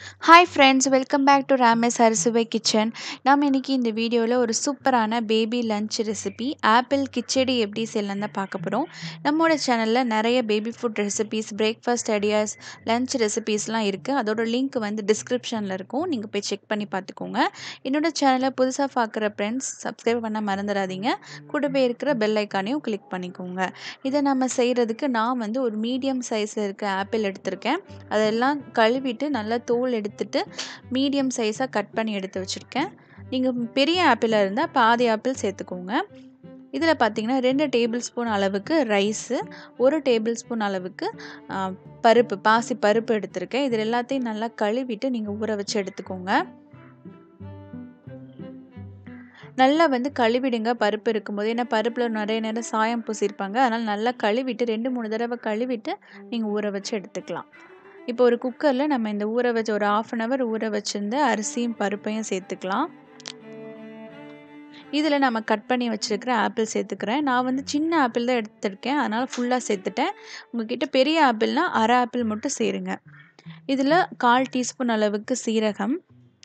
hi friends welcome back to Ramesh Arusuvai kitchen நம்ம இன்றைக்கி இந்த வீடியோவில் ஒரு சூப்பரான baby lunch recipe apple khichdi எப்படி செய்யலாம் தான் பார்க்க போகிறோம் நம்மளோட சேனலில் நிறைய baby food recipes breakfast ideas lunch ரெசிபீஸ்லாம் இருக்குது அதோட லிங்க் வந்து டிஸ்கிரிப்ஷனில் இருக்கும் நீங்கள் போய் செக் பண்ணி பார்த்துக்கோங்க என்னோட சேனலை புதுசாக பார்க்குற ஃப்ரெண்ட்ஸ் சப்ஸ்கிரைப் பண்ண மறந்துடாதீங்க கூடவே இருக்கிற பெல் ஐக்கானையும் கிளிக் பண்ணிக்கோங்க இதை நம்ம செய்கிறதுக்கு நான் வந்து ஒரு மீடியம் சைஸில் இருக்க ஆப்பிள் எடுத்திருக்கேன் அதெல்லாம் கழுவிட்டு நல்லா தோல் எடுத்துட்டு மீடியம் சைஸாக கட் பண்ணி எடுத்து வச்சுருக்கேன் நீங்கள் பெரிய ஆப்பிளாக இருந்தால் பாதி ஆப்பிள் சேர்த்துக்கோங்க இதில் பார்த்தீங்கன்னா ரெண்டு டேபிள் ஸ்பூன் அளவுக்கு ரைஸு ஒரு டேபிள் ஸ்பூன் அளவுக்கு பருப்பு பாசி பருப்பு எடுத்திருக்கேன் இதில் எல்லாத்தையும் நல்லா கழுவிட்டு நீங்கள் ஊற வச்சு எடுத்துக்கோங்க நல்லா வந்து கழுவிடுங்க பருப்பு இருக்கும்போது ஏன்னா பருப்பில் நிறைய நேரம் சாயம் பூசியிருப்பாங்க அதனால் நல்லா கழுவிட்டு ரெண்டு மூணு தடவை கழுவிட்டு நீங்கள் ஊற வச்சு எடுத்துக்கலாம் இப்போ ஒரு குக்கரில் நம்ம இந்த ஊற வச்ச ஒரு ஆஃப் அன் ஹவர் ஊற வச்சுருந்து அரிசியும் பருப்பையும் சேர்த்துக்கலாம் இதில் நம்ம கட் பண்ணி வச்சுருக்கிற ஆப்பிள் சேர்த்துக்கிறேன் நான் வந்து சின்ன ஆப்பிள் தான் எடுத்துருக்கேன் அதனால் ஃபுல்லாக சேர்த்துட்டேன் உங்ககிட்ட பெரிய ஆப்பிள்னால் அரை ஆப்பிள் மட்டும் சேருங்க இதில் கால் டீஸ்பூன் அளவுக்கு சீரகம்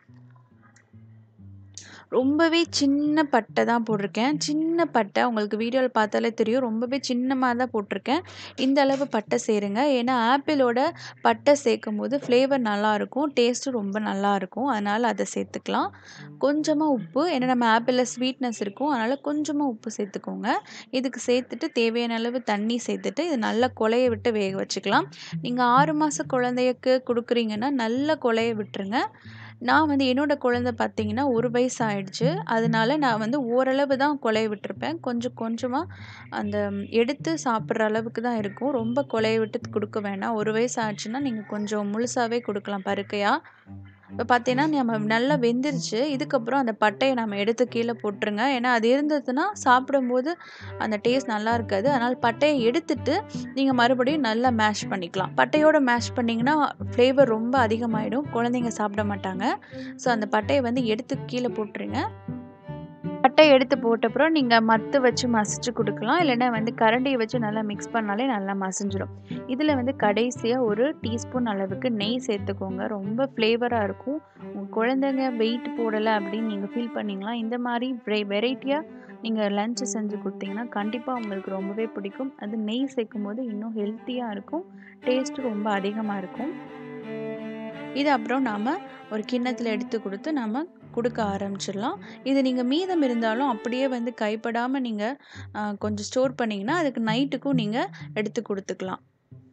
ரொம்பவே சின்ன பட்டை தான் போட்டிருக்கேன் சின்ன பட்டை உங்களுக்கு வீடியோவில் பார்த்தாலே தெரியும் ரொம்பவே சின்னமாக தான் போட்டிருக்கேன் இந்த அளவு பட்டை சேருங்க ஏன்னா ஆப்பிளோட பட்டை சேர்க்கும் போது ஃப்ளேவர் நல்லாயிருக்கும் டேஸ்ட்டும் ரொம்ப நல்லாயிருக்கும் அதனால் அதை சேர்த்துக்கலாம் கொஞ்சமாக உப்பு ஏன்னா நம்ம ஆப்பிளில் ஸ்வீட்னஸ் இருக்கும் அதனால் கொஞ்சமாக உப்பு சேர்த்துக்கோங்க இதுக்கு சேர்த்துட்டு தேவையான அளவு தண்ணி சேர்த்துட்டு இது நல்லா கொலைய விட்டு வேக வச்சுக்கலாம் நீங்கள் ஆறு மாத குழந்தைக்கு கொடுக்குறீங்கன்னா நல்ல கொலைய விட்டுருங்க நான் வந்து என்னோடய குழந்த பார்த்தீங்கன்னா ஒரு வயசு ஆயிடுச்சு அதனால நான் வந்து ஓரளவு தான் கொலைய விட்டுருப்பேன் கொஞ்சம் கொஞ்சமாக அந்த எடுத்து சாப்பிட்ற அளவுக்கு தான் இருக்கும் ரொம்ப கொலைய விட்டு கொடுக்க வேண்டாம் ஒரு வயசு ஆச்சுன்னா நீங்கள் கொஞ்சம் முழுசாகவே கொடுக்கலாம் பருக்கையாக இப்போ பார்த்தீங்கன்னா நம்ம நல்லா வெந்துருச்சு இதுக்கப்புறம் அந்த பட்டையை நம்ம எடுத்து கீழே போட்டுருங்க ஏன்னா அது இருந்ததுன்னா சாப்பிடும்போது அந்த டேஸ்ட் நல்லா இருக்காது அதனால் பட்டையை எடுத்துட்டு நீங்கள் மறுபடியும் நல்லா மேஷ் பண்ணிக்கலாம் பட்டையோடு மேஷ் பண்ணிங்கன்னா ஃப்ளேவர் ரொம்ப அதிகமாகிடும் குழந்தைங்க சாப்பிட மாட்டாங்க ஸோ அந்த பட்டையை வந்து எடுத்து கீழே போட்டுருங்க பட்டை எடுத்து போட்டப்புறம் நீங்கள் மத்து வச்சு மசிச்சு கொடுக்கலாம் இல்லைன்னா வந்து கரண்டியை வச்சு நல்லா மிக்ஸ் பண்ணாலே நல்லா மசிஞ்சிடும் இதில் வந்து கடைசியாக ஒரு டீஸ்பூன் அளவுக்கு நெய் சேர்த்துக்கோங்க ரொம்ப ஃப்ளேவராக இருக்கும் உங்கள் குழந்தைங்க வெயிட் போடலை அப்படின்னு நீங்கள் ஃபீல் பண்ணிங்களா இந்த மாதிரி வெ வெரைட்டியாக நீங்கள் லஞ்சு செஞ்சு கொடுத்தீங்கன்னா கண்டிப்பாக உங்களுக்கு ரொம்பவே பிடிக்கும் அது நெய் சேர்க்கும் போது இன்னும் ஹெல்த்தியாக இருக்கும் டேஸ்ட்டு ரொம்ப அதிகமாக இருக்கும் இது அப்புறம் நாம் ஒரு கிண்ணத்தில் எடுத்து கொடுத்து நம்ம கொடுக்க ஆரம்பிச்சிடலாம் இது நீங்கள் மீதம் இருந்தாலும் அப்படியே வந்து கைப்படாமல் நீங்கள் கொஞ்சம் ஸ்டோர் பண்ணிங்கன்னா அதுக்கு நைட்டுக்கும் நீங்கள் எடுத்து கொடுத்துக்கலாம்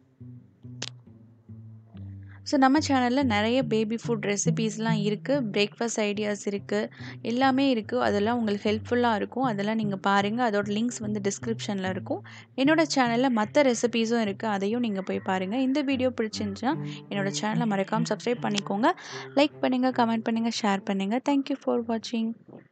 ஸோ நம்ம சேனலில் நிறைய பேபி ஃபுட் ரெசிபீஸ்லாம் இருக்குது பிரேக்ஃபாஸ்ட் ஐடியாஸ் இருக்குது எல்லாமே இருக்குது அதெல்லாம் உங்களுக்கு ஹெல்ப்ஃபுல்லாக இருக்கும் அதெல்லாம் நீங்கள் பாருங்கள் அதோட லிங்க்ஸ் வந்து டிஸ்கிரிப்ஷனில் இருக்கும் என்னோடய சேனலில் மற்ற ரெசிபீஸும் இருக்குது அதையும் நீங்கள் போய் பாருங்கள் இந்த வீடியோ பிடிச்சிருந்துச்சுன்னா என்னோடய சேனலை மறக்காமல் சப்ஸ்கிரைப் பண்ணிக்கோங்க லைக் பண்ணுங்கள் கமெண்ட் பண்ணுங்கள் ஷேர் பண்ணுங்கள் தேங்க்யூ ஃபார் வாட்சிங்